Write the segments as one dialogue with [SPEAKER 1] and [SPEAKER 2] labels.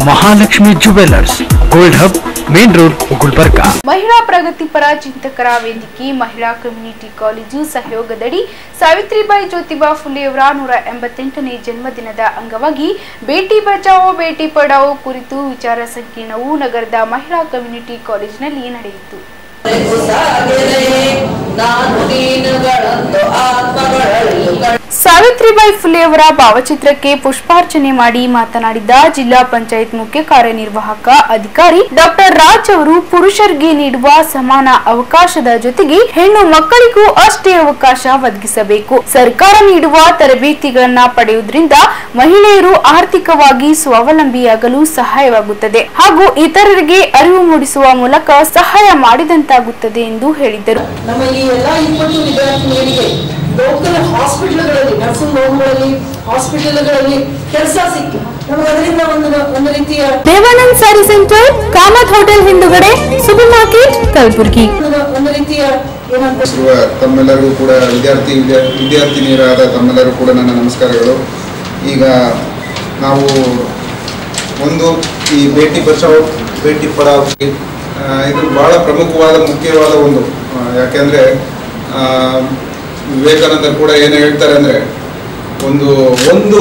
[SPEAKER 1] Mahalakshmi jewellers gold hub main road Gulbarga
[SPEAKER 2] ಮಹಿಳಾ ಪ್ರಗತಿಪರ ಚಿಂತಕರ ವೇದಿಕೆ ಮಹಿಳಾ ಕಮ್ಯುನಿಟಿ ಕಾಲೇಜು ಸಹಯೋಗದಡಿ ಸಾವಿತ್ರಿಬಾಯಿ ಜ್ಯೋತಿಬಾ ಫುಲೆಯವರ ನೂರ ಎಂಬತ್ತೆಂಟನೇ ಜನ್ಮದಿನದ ಅಂಗವಾಗಿ ಬೇಟಿ ಬಚಾವೋ ಬೇಟಿ ಪಡಾವೋ ಕುರಿತು ವಿಚಾರ ಸಂಕಿರಣವು ನಗರದ ಮಹಿಳಾ ಕಮ್ಯುನಿಟಿ ಕಾಲೇಜಿನಲ್ಲಿ ನಡೆಯಿತು
[SPEAKER 3] ನಾನು ನೀನುಗಳಂದು ಆತ್ಮಗಳಲ್ಲಿ
[SPEAKER 2] ಸಾವಿತ್ರಿಬಾಯಿ ಫುಲೆಯವರ ಭಾವಚಿತ್ರಕ್ಕೆ ಪುಷ್ಪಾರ್ಚನೆ ಮಾಡಿ ಮಾತನಾಡಿದ ಜಿಲ್ಲಾ ಪಂಚಾಯತ್ ಮುಖ್ಯ ಕಾರ್ಯನಿರ್ವಾಹಕ ಅಧಿಕಾರಿ ಡಾಕ್ಟರ್ ರಾಜ್ ಅವರು ಪುರುಷರಿಗೆ ನೀಡುವ ಸಮಾನ ಅವಕಾಶದ ಜೊತೆಗೆ ಹೆಣ್ಣು ಮಕ್ಕಳಿಗೂ ಅಷ್ಟೇ ಅವಕಾಶ ಒದಗಿಸಬೇಕು ಸರ್ಕಾರ ನೀಡುವ ತರಬೇತಿಗಳನ್ನ ಪಡೆಯುವುದರಿಂದ ಮಹಿಳೆಯರು ಆರ್ಥಿಕವಾಗಿ ಸ್ವಾವಲಂಬಿಯಾಗಲು ಸಹಾಯವಾಗುತ್ತದೆ ಹಾಗೂ ಇತರರಿಗೆ ಅರಿವು ಮೂಡಿಸುವ ಮೂಲಕ ಸಹಾಯ ಮಾಡಿದಂತಾಗುತ್ತದೆ ಎಂದು ಹೇಳಿದರು
[SPEAKER 3] ನಮ್ಮ ಈ ಎಲ್ಲ ಇಪ್ಪತ್ತು ವಿದ್ಯಾರ್ಥಿನಿಯರಿಗೆ ಲೋಕಲ್ ಹಾಸ್ಪಿಟಲ್ಗಳಲ್ಲಿ ನರ್ಸಿಂಗ್ ಹೋಮ್ಗಳಲ್ಲಿ ಹಾಸ್ಪಿಟಲ್ಗಳಲ್ಲಿ ಕೆಲಸ ಸಿಕ್ತು ನಮಗೆ ಅದರಿಂದ ಒಂದು ಒಂದು ರೀತಿಯ
[SPEAKER 2] Devanand saree centre Kamath hotel ಹಿಂದುಗಡೆ ಸೂಪರ್ ಮಾರ್ಕೆಟ್ ಕಲಬುರಗಿ
[SPEAKER 3] ಒಂದು- ಒಂದು ರೀತಿಯ ಏನಂತ
[SPEAKER 4] ಇರುವ ತಮ್ಮೆಲ್ಲರಿಗೂ ಕೂಡ ವಿದ್ಯಾರ್ಥಿ ವಿದ್ಯಾ- ವಿದ್ಯಾರ್ಥಿನಿಯರಾದ ತಮ್ಮೆಲ್ಲರೂ ಕೂಡ ನನ್ನ ನಮಸ್ಕಾರಗಳು ಈಗ ನಾವು ಒಂದು ಈ ಬೇಟಿ ಬಚಾವ್ ಬೇಟಿ ಪಡಾವ್ ಆ, ಇದು ಬಹಳ ಪ್ರಮುಖವಾದ ಮುಖ್ಯವಾದ ಒಂದು ಆ, ಯಾಕೆಂದ್ರೆ ಆ, ವಿವೇಕಾನಂದರು ಕೂಡ ಏನು ಹೇಳ್ತಾರೆ ಅಂದರೆ ಒಂದು ಒಂದು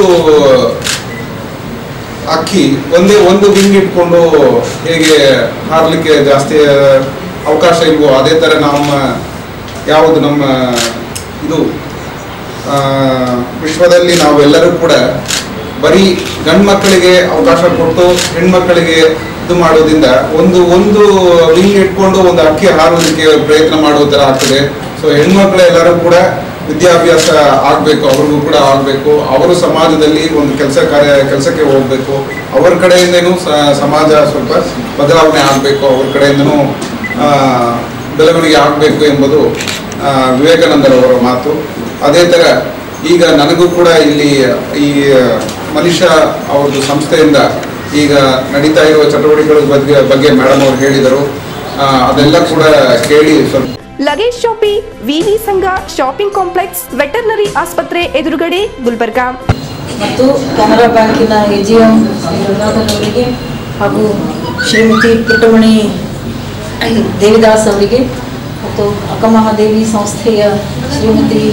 [SPEAKER 4] ಅಕ್ಕಿ ಒಂದೇ ಒಂದು ವಿಂಗ್ ಇಟ್ಕೊಂಡು ಹೇಗೆ ಹಾರಲಿಕ್ಕೆ ಜಾಸ್ತಿ ಅವಕಾಶ ಇಲ್ವೋ ಅದೇ ಥರ ನಮ್ಮ ಯಾವುದು ನಮ್ಮ ಇದು ಆ, ವಿಶ್ವದಲ್ಲಿ ನಾವೆಲ್ಲರೂ ಕೂಡ ಬರೀ ಗಂಡು ಮಕ್ಕಳಿಗೆ ಅವಕಾಶ ಕೊಟ್ಟು ಹೆಣ್ಮಕ್ಕಳಿಗೆ ಇದು ಮಾಡೋದ್ರಿಂದ ಒಂದು ಒಂದು ವಿಂಗ್ ಇಟ್ಕೊಂಡು ಒಂದು ಅಕ್ಕಿ ಹಾರೋದಕ್ಕೆ ಪ್ರಯತ್ನ ಮಾಡೋ ಥರ ಆಗ್ತದೆ ಸೊ ಹೆಣ್ಮಕ್ಳು ಎಲ್ಲರೂ ಕೂಡ ವಿದ್ಯಾಭ್ಯಾಸ ಆಗಬೇಕು ಅವ್ರಿಗೂ ಕೂಡ ಆಗಬೇಕು ಅವರು ಸಮಾಜದಲ್ಲಿ ಒಂದು ಕೆಲಸ ಕಾರ್ಯ ಕೆಲಸಕ್ಕೆ ಹೋಗಬೇಕು ಅವ್ರ ಕಡೆಯಿಂದನೂ ಸ- ಸಮಾಜ ಸ್ವಲ್ಪ ಬದಲಾವಣೆ ಆಗಬೇಕು ಅವ್ರ ಕಡೆಯಿಂದನೂ ಆ, ಬೆಳವಣಿಗೆ ಆಗಬೇಕು ಎಂಬುದು ಆ, ವಿವೇಕಾನಂದರವರ ಮಾತು ಅದೇ ಥರ ಈಗ ನನಗೂ ಕೂಡ ಇಲ್ಲಿ ಈ ಮನುಷ್ಯ ಅವ್ರದ್ದು ಸಂಸ್ಥೆಯಿಂದ ಈಗ ನಡೀತಾ ಇರುವ ಚಟುವಟಿಕೆಗಳ ಬಗ್ಗೆ ಬಗ್ಗೆ ಮೇಡಮ್ ಅವರು ಹೇಳಿದರು ಆ, ಅದೆಲ್ಲ ಕೂಡ ಕೇಳಿ ಸ್ವಲ್ಪ
[SPEAKER 5] ಲಗೇಜ್ ಶಾಪಿ ವಿವಿ ಸಂಘ ಶಾಪಿಂಗ್ ಕಾಂಪ್ಲೆಕ್ಸ್ ವೆಟರ್ನರಿ ಆಸ್ಪತ್ರೆ ಎದುರುಗಡೆ ಗುಲ್ಬರ್ಗಾ
[SPEAKER 3] ಮತ್ತು ಕೆನರಾ ಬ್ಯಾಂಕಿನ ಎ ಜಿ ಎಂ ಗಂಗಾಧರವರಿಗೆ ಹಾಗೂ ಶ್ರೀಮತಿ ಪುಟ್ಟಮಣಿ ದೇವಿದಾಸ್ ಅವರಿಗೆ ಮತ್ತು ಅಕ್ಕಮಹಾದೇವಿ ಸಂಸ್ಥೆಯ ಶ್ರೀಮತಿ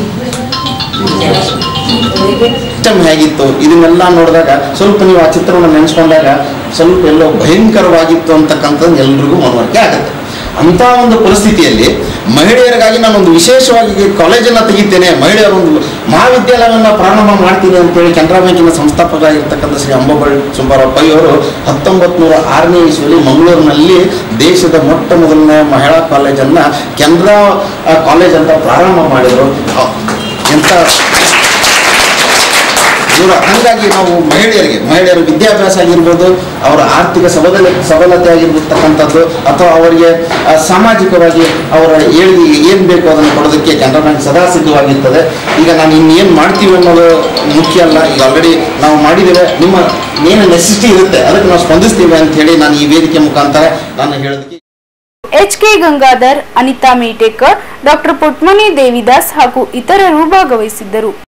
[SPEAKER 3] ಅವರಿಗೆ
[SPEAKER 6] ಸಿಸ್ಟಮ್ ಹೇಗಿತ್ತು ಇದನ್ನೆಲ್ಲ ನೋಡಿದಾಗ ಸ್ವಲ್ಪ ನೀವು ಆ ಚಿತ್ರವನ್ನು ನೆನೆಸ್ಕೊಂಡಾಗ ಸ್ವಲ್ಪ ಎಲ್ಲೋ ಭಯಂಕರವಾಗಿತ್ತು ಅಂತಕ್ಕಂಥದ್ದು ಎಲ್ರಿಗೂ ಮನವರಿಕೆ ಆಗುತ್ತೆ ಅಂಥ ಒಂದು ಪರಿಸ್ಥಿತಿಯಲ್ಲಿ ಮಹಿಳೆಯರಿಗಾಗಿ ನಾನೊಂದು ವಿಶೇಷವಾಗಿ ಕಾಲೇಜನ್ನು ತೆಗಿತೇನೆ ಮಹಿಳೆಯರ ಒಂದು ಮಹಾವಿದ್ಯಾಲಯವನ್ನು ಪ್ರಾರಂಭ ಮಾಡ್ತೀನಿ ಅಂತೇಳಿ ಕೆನರಾ ಬ್ಯಾಂಕಿನ ಸಂಸ್ಥಾಪಕರಾಗಿರ್ತಕ್ಕಂಥ ಶ್ರೀ ಅಂಬಾಬಾಯಿ ಸುಬ್ಬಾರಾವ್ ಪೈ ಅವರು ಹತ್ತೊಂಬತ್ತು ನೂರ ಆರನೇ ಇಸ್ವಿಯಲ್ಲಿ ಮಂಗಳೂರಿನಲ್ಲಿ ದೇಶದ ಮೊಟ್ಟ ಮೊದಲನೇ ಮಹಿಳಾ ಕಾಲೇಜನ್ನು ಕೆನರಾ ಆ, ಕಾಲೇಜ್ ಅಂತ ಪ್ರಾರಂಭ ಮಾಡಿದರು ಅ- ಎಂಥ ಇವರು ಹಾಗಾಗಿ ನಾವು ಮಹಿಳೆಯರಿಗೆ ಮಹಿಳೆಯರ ವಿದ್ಯಾಭ್ಯಾಸ ಆಗಿರ್ಬೋದು ಅವರ ಆರ್ಥಿಕ ಸಬಲ ಸಬಲತೆ ಆಗಿರ್ತಕ್ಕಂಥದ್ದು ಅಥವಾ ಅವರಿಗೆ ಆ, ಸಾಮಾಜಿಕವಾಗಿ ಅವರ ಏಳಿಗೆ ಏನು ಬೇಕು ಅದನ್ನು ಕೊಡೋದಕ್ಕೆ ಕೆನರಾ ಬ್ಯಾಂಕ್ ಸದಾ ಸಿದ್ಧವಾಗಿರ್ತದೆ ಈಗ ನಾನು ಇನ್ನೇನು ಮಾಡ್ತೀವಿ ಅನ್ನೋದು ಮುಖ್ಯ ಅಲ್ಲ ಈಗ ಆಲ್ರೆಡಿ ನಾವು ಮಾಡಿದ್ದೇವೆ ನಿಮ್ಮ ಏನು ನೆಸಿಟಿ ಇರುತ್ತೆ ಅದಕ್ಕೆ ನಾವು ಸ್ಪಂದಿಸ್ತೀವಿ ಅಂತ ಹೇಳಿ ನಾನು ಈ ವೇದಿಕೆ ಮುಖಾಂತರ ನಾನು ಹೇಳೋದಕ್ಕೆ
[SPEAKER 2] H K Gangadhar Anita Metekar doctor Putmani Devidas ಹಾಗೂ ಇತರರು ಭಾಗವಹಿಸಿದ್ದರು